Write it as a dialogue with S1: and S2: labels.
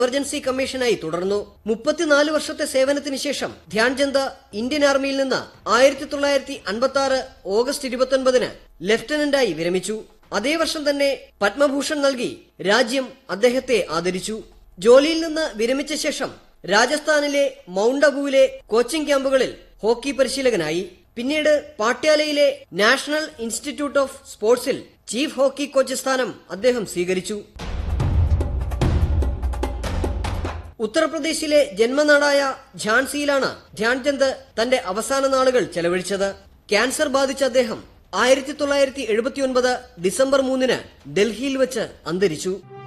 S1: emergency കമ്മീഷനായി തുടർന്നു മുപ്പത്തിനാല് വർഷത്തെ സേവനത്തിന് ശേഷം ധ്യാൻചന്ദ് ഇന്ത്യൻ ആർമിയിൽ നിന്ന് ആയിരത്തി തൊള്ളായിരത്തി അൻപത്തി ആറ് ഓഗസ്റ്റ് ഇരുപത്തൊൻപതിന് ലഫ്റ്റനന്റായി വിരമിച്ചു അതേ വർഷം തന്നെ പത്മഭൂഷൺ നൽകി രാജ്യം അദ്ദേഹത്തെ ആദരിച്ചു ജോലിയിൽ നിന്ന് വിരമിച്ച ശേഷം രാജസ്ഥാനിലെ മൗണ്ട് അബുവിലെ കോച്ചിംഗ് ക്യാമ്പുകളിൽ ഹോക്കി പരിശീലകനായി പിന്നീട് പാട്യാലയിലെ നാഷണൽ ഇൻസ്റ്റിറ്റ്യൂട്ട് ഓഫ് സ്പോർട്സിൽ ചീഫ് ഹോക്കി കോച്ച് സ്ഥാനം അദ്ദേഹം സ്വീകരിച്ചു ഉത്തർപ്രദേശിലെ ജന്മനാടായ ഝാൻസിയിലാണ് ധ്യാൻചന്ദ് തന്റെ അവസാന നാളുകൾ ചെലവഴിച്ചത് ക്യാൻസർ ബാധിച്ച അദ്ദേഹം ആയിരത്തി തൊള്ളായിരത്തി എഴുപത്തിയൊൻപത് ഡിസംബർ മൂന്നിന് ഡൽഹിയിൽ വെച്ച് അന്തരിച്ചു